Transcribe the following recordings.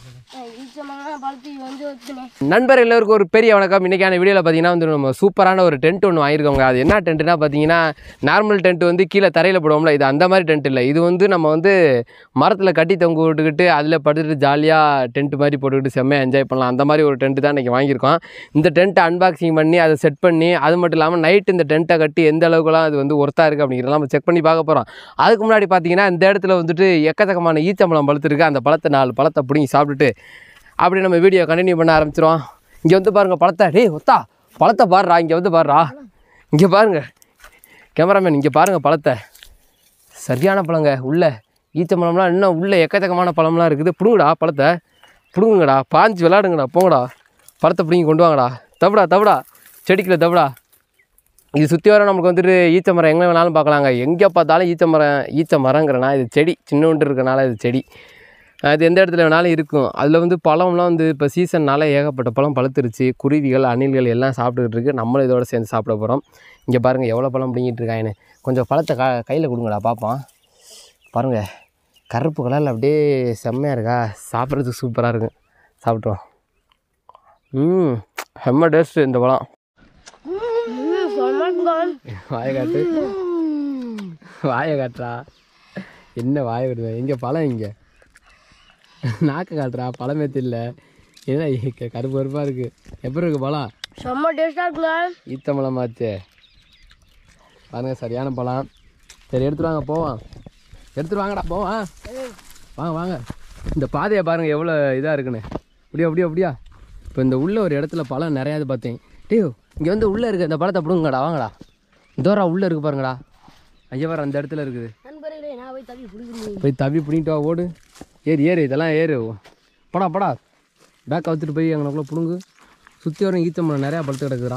ஈச்சமாக பழுத்து வந்து வச்சுனேன் நண்பர் எல்லோருக்கும் ஒரு பெரிய வணக்கம் இன்றைக்கான வீடியோவில் பார்த்தீங்கன்னா வந்து நம்ம சூப்பரான ஒரு டென்ட் ஒன்று வாங்கியிருக்கோங்க அது என்ன டென்ட்னா பார்த்தீங்கன்னா நார்மல் டென்ட் வந்து கீழே தரையில் போடுவோம்ல இது அந்த மாதிரி டென்ட் இல்லை இது வந்து நம்ம வந்து மரத்தில் கட்டி தொங்க விட்டுக்கிட்டு அதில் படுத்துட்டு ஜாலியாக டென்ட் மாதிரி போட்டுக்கிட்டு செம்மையாக என்ஜாய் பண்ணலாம் அந்த மாதிரி ஒரு டென்ட் தான் இன்றைக்கி வாங்கியிருக்கோம் இந்த டென்ட்டை அன்பாக்சிங் பண்ணி அதை செட் பண்ணி அது மட்டும் இல்லாமல் நைட் இந்த டென்ட்டை கட்டி எந்த அளவுக்குலாம் அது வந்து ஒர்த்தாக இருக்குது அப்படிங்கிறதெல்லாம் நம்ம செக் பண்ணி பார்க்க போகிறோம் அதுக்கு முன்னாடி பார்த்தீங்கன்னா இந்த இடத்துல வந்துட்டு எக்கச்சக்கமான ஈச்சம்பழம் பழுத்துருக்கு அந்த பழத்தை நாலு பழத்தை பிடிங்கி சாப்பிட்டுட்டு அப்படி நம்ம வீடியோ கண்டினியூ பண்ண ஆரம்பிச்சிரும் இங்கே வந்து பாருங்கள் பழத்தை டேய் ஒத்தா பழத்தை பாருடா இங்கே வந்து பாருடா இங்கே பாருங்க கேமராமேன் இங்கே பாருங்கள் பழத்தை சரியான பழங்க உள்ள ஈச்சம்பழம்லாம் இன்னும் உள்ள எக்கச்சக்கமான பழம்லாம் இருக்குது பிடுங்கடா பழத்தை பிடுங்குங்கடா பாஞ்சு விளாடுங்கடா போங்கடா பழத்தை பிடிங்கி கொண்டு வாங்கடா தவிடா தவிடா செடிக்கில் தவிடா இது சுற்றி வர நமக்கு வந்துட்டு ஈச்ச மரம் எங்கே வேணாலும் பார்க்கலாங்க எங்கே பார்த்தாலும் ஈச்ச மரம் ஈச்ச மரங்கிறனா இது செடி சின்னோண்டு இருக்கனால இது செடி அது எந்த இடத்துல வேணாலும் இருக்கும் அதில் வந்து பழம்லாம் வந்து இப்போ சீசன்னால ஏகப்பட்ட பழம் பழுத்துருச்சு குருவிகள் அணில்கள் எல்லாம் சாப்பிட்டுக்கிட்டு இருக்கு நம்மளும் இதோட சேர்ந்து சாப்பிட போகிறோம் இங்கே பாருங்கள் எவ்வளோ பழம் பிடிங்கிட்டு இருக்காங்கன்னு கொஞ்சம் பழத்தை க கையில் கொடுங்கடா பார்ப்போம் பாருங்கள் கருப்பு கலரில் அப்படியே செம்மையாக இருக்கா சாப்பிட்றதுக்கு சூப்பராக இருக்கும் சாப்பிட்றோம் ம் செம்ம டேஸ்ட்டு இந்த பழம் வாயை காட்டு வாயை காட்டுறா என்ன வாயை விடுத எங்கே பழம் இங்கே நாக்கு காட்டுறா பழமே தெரியல என்ன இங்க கருப்பு கருப்பாக இருக்குது எப்படி இருக்கு பழம் செம்ம டேஸ்ட்டாக இருக்குங்க ஈத்தம்பழம் ஆச்சே பாருங்க சரியான பழம் சரி எடுத்துட்டு வாங்க போவோம் எடுத்துட்டு வாங்கடா போவோம் வாங்க வாங்க இந்த பாதையை பாருங்க எவ்வளோ இதாக இருக்குன்னு அப்படியா அப்படியா அப்படியா இப்போ இந்த உள்ள ஒரு இடத்துல பழம் நிறையாது பார்த்தேன் டேய் இங்கே வந்து உள்ளே இருக்கு இந்த பழத்தை பிடுங்கடா வாங்கடா இதோரா உள்ளே இருக்கு பாருங்கடா ஐயா பாரு அந்த இடத்துல இருக்குது நண்பர்களே நான் போய் தவி பிடிக்கிறேன் போய் தவி பிடிங்கிட்டு வா ஓடு ஏறு ஏறு இதெல்லாம் ஏறு படா படா பேக்கை வச்சுட்டு போய் அங்கனக்குள்ளே பிடுங்கு சுற்றி வரும் ஈச்சம்பழம் நிறையா பழுத்து கிடக்குதுடா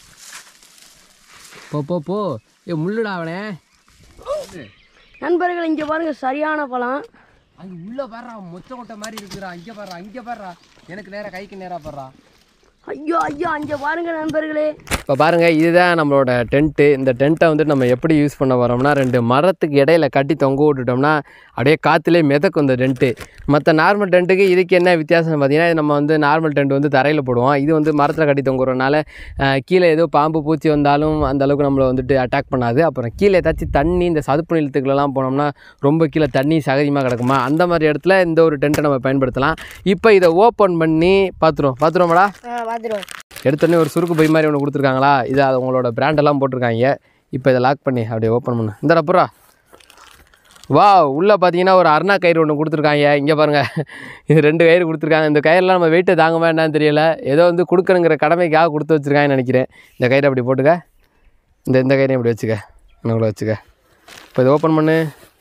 போ போ போ ஏ முள்ளுடா அவனே நண்பர்கள் இங்கே பாருங்க சரியான பழம் அங்கே உள்ளே பாடுறா மொச்ச கொட்டை மாதிரி இருக்குதுடா இங்கே பாடுறா இங்கே பாடுறா எனக்கு நேராக கைக்கு நேராக பாடுறா ஐயோ ஐயோ அங்கே பாருங்க நண்பர்களே இப்போ பாருங்கள் இதுதான் நம்மளோட டென்ட்டு இந்த டென்ட்டை வந்துட்டு நம்ம எப்படி யூஸ் பண்ண வரோம்னா ரெண்டு மரத்துக்கு இடையில கட்டி தொங்க விட்டுட்டோம்னா அப்படியே காற்றுலே மிதக்கும் இந்த டென்ட்டு மற்ற நார்மல் டென்ட்டுக்கு இதுக்கு என்ன வித்தியாசம் பார்த்தீங்கன்னா இது நம்ம வந்து நார்மல் டென்ட் வந்து தரையில் போடுவோம் இது வந்து மரத்தில் கட்டி தொங்குறதுனால அஹ், கீழே ஏதோ பாம்பு பூச்சி வந்தாலும் அந்த அளவுக்கு நம்மளை வந்துட்டு அட்டாக் பண்ணாது அப்புறம் கீழே ஏதாச்சும் தண்ணி இந்த சதுப்பு நிலத்துக்குள்ளலாம் போனோம்னா ரொம்ப கீழே தண்ணி சகதியமாக கிடக்குமா அந்த மாதிரி இடத்துல இந்த ஒரு டென்ட்டை நம்ம பயன்படுத்தலாம் இப்போ இதை ஓப்பன் பண்ணி பார்த்துருவோம் பார்த்துருவோம்டா ஆ பார்த்துருவோம் எடுத்தோடனே ஒரு சுருக்கு பை மாதிரி ஒன்று கொடுத்துருக்காங்களா இது அது உங்களோட பிராண்டெல்லாம் போட்டிருக்காங்க இப்போ இதை லாக் பண்ணி அப்படியே ஓப்பன் பண்ணு இந்த அப்புறம் வா உள்ளே பார்த்தீங்கன்னா ஒரு அருணா கயிறு ஒன்று கொடுத்துருக்காங்க இங்கே பாருங்கள் இது ரெண்டு கயிறு கொடுத்துருக்காங்க இந்த கயிறுலாம் நம்ம வெயிட்டை தாங்க வேண்டாம்னு தெரியல ஏதோ வந்து கொடுக்கணுங்கிற கடமைக்காக கொடுத்து வச்சுருக்காங்கன்னு நினைக்கிறேன் இந்த கயிறை அப்படி போட்டுக்க இந்த இந்த கயிறையும் இப்படி வச்சுக்க இன்னும் வச்சுக்க இப்போ இதை ஓப்பன் பண்ணு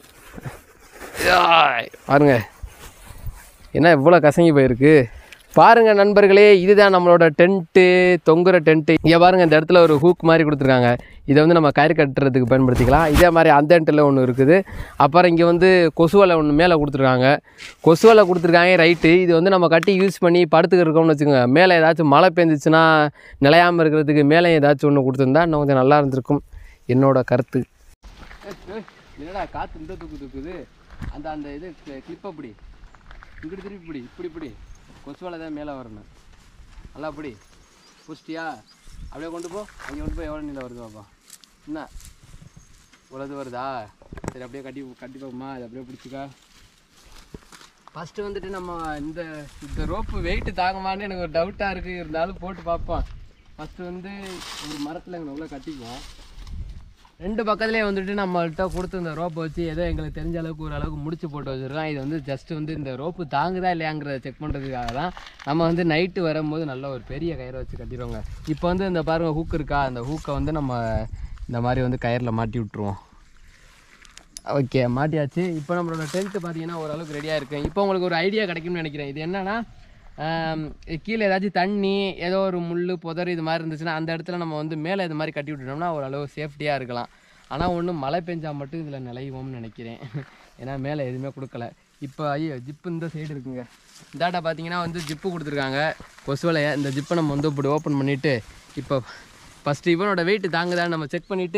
யாய். பாருங்க என்ன இவ்வளோ கசங்கி போயிருக்கு பாருங்க நண்பர்களே இதுதான் நம்மளோட டென்ட்டு தொங்குற டென்ட்டு இங்கே பாருங்க இந்த இடத்துல ஒரு ஹூக் மாதிரி கொடுத்துருக்காங்க இதை வந்து நம்ம கயிறு கட்டுறதுக்கு பயன்படுத்திக்கலாம் இதே மாதிரி அந்த டென்ட்டில் ஒன்று இருக்குது அப்புறம் இங்கே வந்து கொசுவலை ஒன்று மேலே கொடுத்துருக்காங்க கொசுவலை கொடுத்துருக்காங்க ரைட்டு இது வந்து நம்ம கட்டி யூஸ் பண்ணி படுத்துக்கிட்டு இருக்கோம்னு வச்சுக்கோங்க மேலே ஏதாச்சும் மழை பெஞ்சிச்சுன்னா நிலையாமல் இருக்கிறதுக்கு மேலே ஏதாச்சும் ஒன்று கொடுத்துருந்தா இன்னும் கொஞ்சம் நல்லா இருந்திருக்கும் என்னோட கருத்து என்னடா காற்று இந்த தூக்கு தூக்குது அந்த அந்த இது கிளிப் அப்படி இங்கிட்டு திருப்பி இப்படி இப்படி இப்படி கொசுவலை தான் மேலே வரணும் நல்லா அப்படி புஷ்டியா அப்படியே கொண்டு போ அங்கே கொண்டு போய் எவ்வளோ நீளம் வருது பாப்பா என்ன இவ்வளோது வருதா சரி அப்படியே கட்டி கட்டி பார்ப்போமா அதை அப்படியே பிடிச்சிக்கா ஃபஸ்ட்டு வந்துட்டு நம்ம இந்த இந்த ரோப்பு வெயிட்டு தாங்குமான்னு எனக்கு ஒரு டவுட்டாக இருக்குது இருந்தாலும் போட்டு பார்ப்போம் ஃபஸ்ட்டு வந்து ஒரு மரத்தில் எங்களை உள்ள கட்டிக்குவோம் ரெண்டு பக்கத்துலேயே வந்துட்டு நம்மள்கிட்ட கொடுத்து இந்த ரோப்பை வச்சு ஏதோ எங்களுக்கு தெரிஞ்ச அளவுக்கு ஒரு அளவுக்கு முடிச்சு போட்டு வச்சுருக்கோம் இது வந்து ஜஸ்ட் வந்து இந்த ரோப்பு தாங்குதா இல்லையாங்கிறத செக் பண்ணுறதுக்காக தான் நம்ம வந்து நைட்டு வரும்போது நல்ல ஒரு பெரிய கயிறை வச்சு கட்டிடுவோங்க இப்போ வந்து இந்த பாருங்க ஹூக் இருக்கா அந்த ஹூக்கை வந்து நம்ம இந்த மாதிரி வந்து கயிறில் மாட்டி விட்ருவோம் ஓகே மாட்டியாச்சு இப்போ நம்மளோட டென்ட்டு பார்த்தீங்கன்னா ஓரளவுக்கு ரெடியாக இருக்குது இப்போ உங்களுக்கு ஒரு ஐடியா கிடைக்கும்னு நினைக்கிறேன் இது என்னன்னா ஆம், கீழே ஏதாச்சும் தண்ணி ஏதோ ஒரு முள் புதர் இது மாதிரி இருந்துச்சுன்னா அந்த இடத்துல நம்ம வந்து மேலே இது மாதிரி கட்டி விட்டுட்டோம்னா ஓரளவு சேஃப்டியாக இருக்கலாம் ஆனால் ஒன்று மழை பெஞ்சால் மட்டும் இதில் நிலையுவோம்னு நினைக்கிறேன் ஏன்னா மேலே எதுவுமே கொடுக்கல இப்போ ஐயோ ஜிப்பு இந்த சைடு இருக்குங்க இந்தாட்ட பார்த்தீங்கன்னா வந்து ஜிப்பு கொடுத்துருக்காங்க கொசுவலையை இந்த ஜிப்பை நம்ம வந்து இப்படி ஓப்பன் பண்ணிவிட்டு இப்போ ஃபஸ்ட்டு இவனோட வெயிட் தாங்குதான்னு நம்ம செக் பண்ணிவிட்டு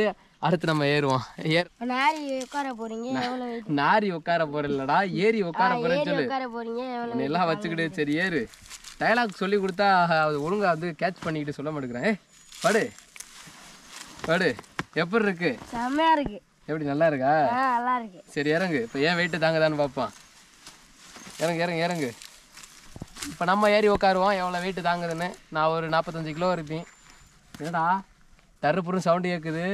அடுத்து நம்ம ஏறுவோம் ஏர் நாரி உட்கார போறீங்க எவ்வளோ நாரி உட்கார போற இல்லடா ஏறி உட்கார போறேன்னு சொல்லு உட்கார போறீங்க எவ்வளோ உன்னை எல்லாம் வச்சுக்கிட்டு சரி ஏறு டயலாக் சொல்லி கொடுத்தா அது ஒழுங்கா வந்து கேட்ச் பண்ணிக்கிட்டு சொல்ல மாட்டேங்கிறேன் ஏய், படு படு எப்படி இருக்கு செம்மையா இருக்கு எப்படி நல்லா இருக்கா ஆ நல்லா இருக்கு சரி இறங்கு இப்போ ஏன் வெயிட்டு தாங்குதான்னு பார்ப்போம் இறங்கு இறங்கு இறங்கு இப்போ நம்ம ஏறி உட்காருவோம் எவ்வளோ வெயிட்டு தாங்குதுன்னு நான் ஒரு நாற்பத்தஞ்சு கிலோ இருப்பேன் என்னடா டருப்புறம் சவுண்டு கேட்குது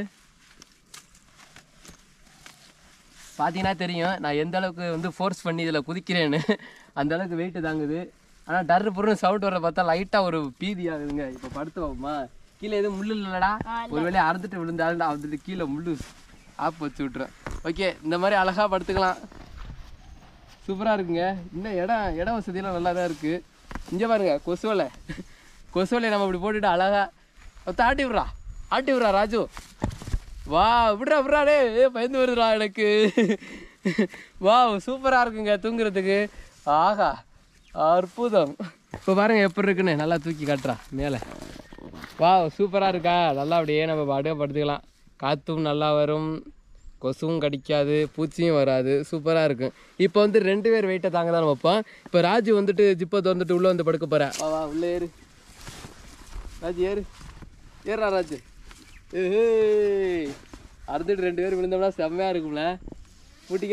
பார்த்தீங்கன்னா தெரியும் நான் எந்த அளவுக்கு வந்து ஃபோர்ஸ் பண்ணி இதில் குதிக்கிறேன்னு அந்த அளவுக்கு வெயிட்டு தாங்குது ஆனால் டர்ரு புருன்னு சவுண்ட் வர பார்த்தா லைட்டாக ஒரு பீதி ஆகுதுங்க இப்போ படுத்து வைப்போமா கீழே எதுவும் முள்ளு இல்லைடா ஒரு வேலையை அறுந்துட்டு விழுந்தாலும் நான் வந்துட்டு கீழே முள்ளு ஆப் வச்சு விட்றேன் ஓகே இந்த மாதிரி அழகாக படுத்துக்கலாம் சூப்பராக இருக்குங்க இன்னும் இடம் இட வசதியெல்லாம் நல்லா தான் இருக்குது இங்கே பாருங்க கொசுவலை கொசுவலை நம்ம இப்படி போட்டுட்டு அழகா ஒத்த ஆட்டி விட்றா ஆட்டி விட்றா ராஜு வா விட்றா விட்றா டே ஏ பயந்து வருதுடா எனக்கு வா சூப்பராக இருக்குங்க தூங்குறதுக்கு ஆஹா அற்புதம் இப்போ பாருங்க எப்படி இருக்குன்னு நல்லா தூக்கி காட்டுறா மேலே வா சூப்பராக இருக்கா நல்லா அப்படியே நம்ம பாட்டுக்க படுத்துக்கலாம் காற்றும் நல்லா வரும் கொசுவும் கடிக்காது பூச்சியும் வராது சூப்பராக இருக்கும் இப்போ வந்து ரெண்டு பேர் வெயிட்டை தாங்க தான் வைப்போம் இப்போ ராஜு வந்துட்டு ஜிப்பை திறந்துட்டு உள்ளே வந்து படுக்க போகிறேன் வா வா உள்ளே ஏறு ராஜு ஏறு ஏறா ராஜு ஏஹே அறுந்துட்டு ரெண்டு பேர் விழுந்தோம்னா செம்மையாக இருக்கும்ல ஊட்டிக்க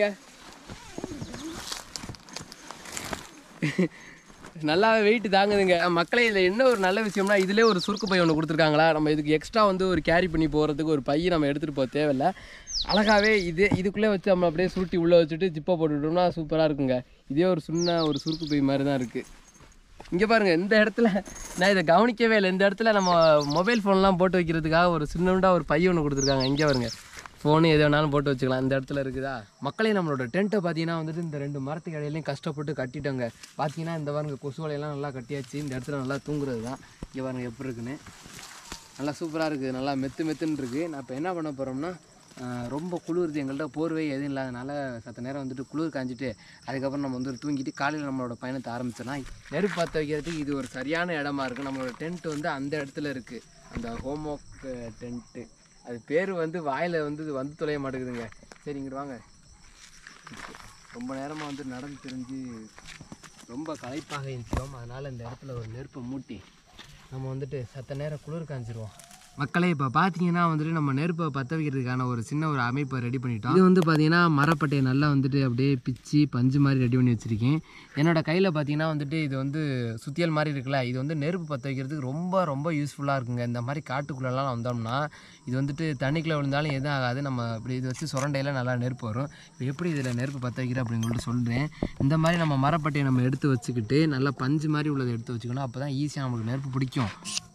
நல்லா வெயிட் தாங்குதுங்க மக்களே இதில் என்ன ஒரு நல்ல விஷயம்னா இதிலே ஒரு சுருக்கு பை ஒன்று கொடுத்துருக்காங்களா நம்ம இதுக்கு எக்ஸ்ட்ரா வந்து ஒரு கேரி பண்ணி போகிறதுக்கு ஒரு பையை நம்ம எடுத்துகிட்டு போக தேவையில்ல அழகாகவே இது இதுக்குள்ளே வச்சு நம்ம அப்படியே சுருட்டி உள்ளே வச்சுட்டு ஜிப்பை போட்டுவிட்டோம்னா சூப்பராக இருக்குங்க இதே ஒரு சின்ன ஒரு சுருக்கு பை மாதிரி தான் இருக்குது இங்கே பாருங்க இந்த இடத்துல நான் இதை கவனிக்கவே இல்லை இந்த இடத்துல நம்ம மொபைல் ஃபோன்லாம் போட்டு வைக்கிறதுக்காக ஒரு சின்னண்டா ஒரு பை ஒன்று கொடுத்துருக்காங்க இங்கே பாருங்க ஃபோனு எது வேணாலும் போட்டு வச்சுக்கலாம் இந்த இடத்துல இருக்குதா மக்களே நம்மளோட டென்ட்டை பார்த்தீங்கன்னா வந்துட்டு இந்த ரெண்டு மரத்துக்கு இடையிலையும் கஷ்டப்பட்டு கட்டிட்டோங்க பார்த்தீங்கன்னா இந்த பாருங்க கொசு வலையெல்லாம் நல்லா கட்டியாச்சு இந்த இடத்துல நல்லா தூங்குறது தான் இங்கே பாருங்க எப்படி இருக்குன்னு நல்லா சூப்பராக இருக்குது நல்லா மெத்து மெத்துன்னு இருக்குது நான் இப்போ என்ன பண்ண போகிறோம்னா ரொம்ப குளிருது எங்கள்கிட்ட போர்வை எதுவும் இல்லாதனால சத்த நேரம் வந்துட்டு குளிர் காஞ்சிட்டு அதுக்கப்புறம் நம்ம வந்து தூங்கிட்டு காலையில் நம்மளோட பயணத்தை ஆரம்பிச்சிடலாம் நெருப்பு பற்ற வைக்கிறதுக்கு இது ஒரு சரியான இடமா இருக்குது நம்மளோட டென்ட் வந்து அந்த இடத்துல இருக்குது அந்த ஹோம்ஒர்க் டென்ட்டு அது பேர் வந்து வாயில் வந்து இது வந்து தொலைய மாட்டேங்குதுங்க சரி இங்கிட்டு வாங்க ரொம்ப நேரமாக வந்து நடந்து தெரிஞ்சு ரொம்ப களைப்பாக இருக்கிறோம் அதனால் இந்த இடத்துல ஒரு நெருப்பை மூட்டி நம்ம வந்துட்டு சத்த நேரம் குளிர் காஞ்சிருவோம் மக்களே இப்போ பார்த்தீங்கன்னா வந்துட்டு நம்ம நெருப்பை பற்ற வைக்கிறதுக்கான ஒரு சின்ன ஒரு அமைப்பை ரெடி பண்ணிட்டோம் இது வந்து பார்த்தீங்கன்னா மரப்பட்டையை நல்லா வந்துட்டு அப்படியே பிச்சு பஞ்சு மாதிரி ரெடி பண்ணி வச்சுருக்கேன் என்னோட கையில் பார்த்தீங்கன்னா வந்துட்டு இது வந்து சுத்தியல் மாதிரி இருக்குல்ல இது வந்து நெருப்பு பற்ற வைக்கிறதுக்கு ரொம்ப ரொம்ப யூஸ்ஃபுல்லாக இருக்குங்க இந்த மாதிரி காட்டுக்குள்ளெல்லாம் வந்தோம்னா இது வந்துட்டு தண்ணிக்குள்ளே விழுந்தாலும் எதுவும் ஆகாது நம்ம இப்படி இது வச்சு சுரண்டையில் நல்லா நெருப்பு வரும் இப்போ எப்படி இதில் நெருப்பு பற்ற வைக்கிற அப்படின்னு சொல்லிட்டு சொல்கிறேன் இந்த மாதிரி நம்ம மரப்பட்டையை நம்ம எடுத்து வச்சுக்கிட்டு நல்லா பஞ்சு மாதிரி உள்ளதை எடுத்து வச்சுக்கணும் அப்போ தான் ஈஸியாக நமக்கு நெருப்பு பிடிக்கும்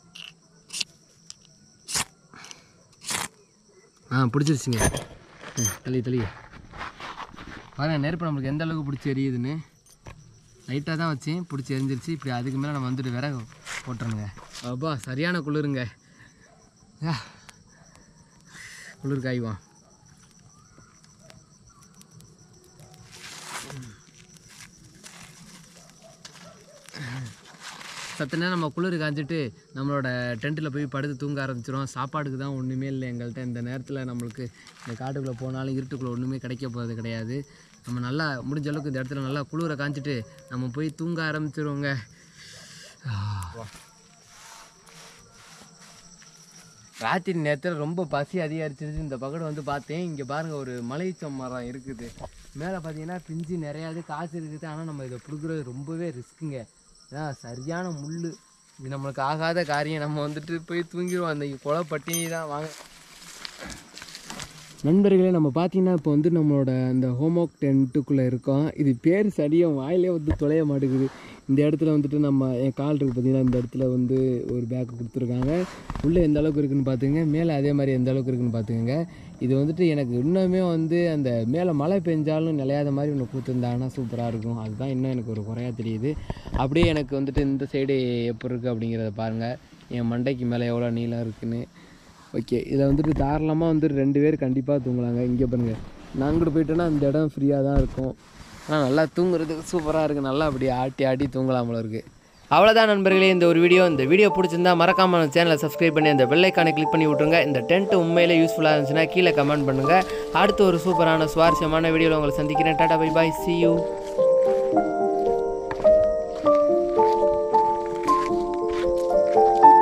ஆ பிடிச்சிருச்சுங்க ம், தள்ளி தள்ளி பாருங்க நெருப்பு நம்மளுக்கு எந்த அளவுக்கு பிடிச்சி எரியுதுன்னு லைட்டாக தான் வச்சேன் பிடிச்சி எரிஞ்சிருச்சு இப்படி அதுக்கு மேலே நம்ம வந்துட்டு விறகு போட்டுறணுங்க அப்பா சரியான குளிருங்க ஆ, குளிர் காய்வான் சத்த நேரம் நம்ம குளிர் காஞ்சிட்டு நம்மளோட டென்ட்டில் போய் படுத்து தூங்க ஆரம்பிச்சிடும் சாப்பாடுக்கு தான் ஒன்றுமே இல்லை எங்கள்கிட்ட இந்த நேரத்தில் நம்மளுக்கு இந்த காட்டுக்குள்ளே போனாலும் இருட்டுக்குள்ளே ஒன்றுமே கிடைக்க போகிறது கிடையாது நம்ம நல்லா முடிஞ்ச அளவுக்கு இந்த இடத்துல நல்லா குளிரை காஞ்சிட்டு நம்ம போய் தூங்க ஆரம்பிச்சிருவோங்க ராத்திரி நேரத்தில் ரொம்ப பசி அதிகரிச்சிருச்சு இந்த பக்கத்து வந்து பார்த்தேன் இங்கே பாருங்கள் ஒரு மலைச்சம் மரம் இருக்குது மேலே பார்த்தீங்கன்னா பிஞ்சு நிறையாது காசு இருக்குது ஆனால் நம்ம இதை பிடுக்குறது ரொம்பவே ரிஸ்க்குங்க ஏன்னா சரியான முள் இது நம்மளுக்கு ஆகாத காரியம் நம்ம வந்துட்டு போய் தூங்கிடுவோம் அந்த கொலை பட்டினி தான் வாங்க நண்பர்களே நம்ம பார்த்தீங்கன்னா இப்போ வந்து நம்மளோட அந்த ஹோம்ஒர்க் டென்ட்டுக்குள்ளே இருக்கோம் இது பேர் சரியாக வாயிலே வந்து தொலைய மாட்டேங்குது இந்த இடத்துல வந்துட்டு நம்ம என் கால் இருக்குது பார்த்தீங்கன்னா இந்த இடத்துல வந்து ஒரு பேக் கொடுத்துருக்காங்க உள்ளே எந்த அளவுக்கு இருக்குன்னு பார்த்துங்க மேலே அதே மாதிரி எந்த அளவுக்கு இருக்குன்னு பார்த்துக்கங்க இது வந்துட்டு எனக்கு இன்னுமே வந்து அந்த மேலே மழை பெஞ்சாலும் நிலையாத மாதிரி ஒன்று கொடுத்துருந்தாங்கன்னா சூப்பராக இருக்கும் அதுதான் இன்னும் எனக்கு ஒரு குறையாக தெரியுது அப்படியே எனக்கு வந்துட்டு இந்த சைடு எப்படி இருக்குது அப்படிங்கிறத பாருங்கள் என் மண்டைக்கு மேலே எவ்வளோ நீளம் இருக்குன்னு ஓகே இதில் வந்துட்டு தாராளமாக வந்துட்டு ரெண்டு பேர் கண்டிப்பாக தூங்கலாங்க இங்கே பாருங்கள் நாங்கள் போயிட்டோன்னா அந்த இடம் ஃப்ரீயாக தான் இருக்கும் ஆனால் நல்லா தூங்குறதுக்கு சூப்பராக இருக்குது நல்லா அப்படி ஆட்டி ஆட்டி தூங்கலாம் போல இருக்குது அவ்வளோதான் நண்பர்களே இந்த ஒரு வீடியோ இந்த வீடியோ பிடிச்சிருந்தா மறக்காம நம்ம சேனலை சப்ஸ்கிரைப் பண்ணி அந்த பெல்லைக்கானை கிளிக் பண்ணி விட்ருங்க இந்த டென்ட் உண்மையிலே யூஸ்ஃபுல்லாக இருந்துச்சுன்னா கீழே கமெண்ட் பண்ணுங்கள் அடுத்து ஒரு சூப்பரான சுவாரஸ்யமான வீடியோவில் உங்களை சந்திக்கிறேன் tata bye bye see you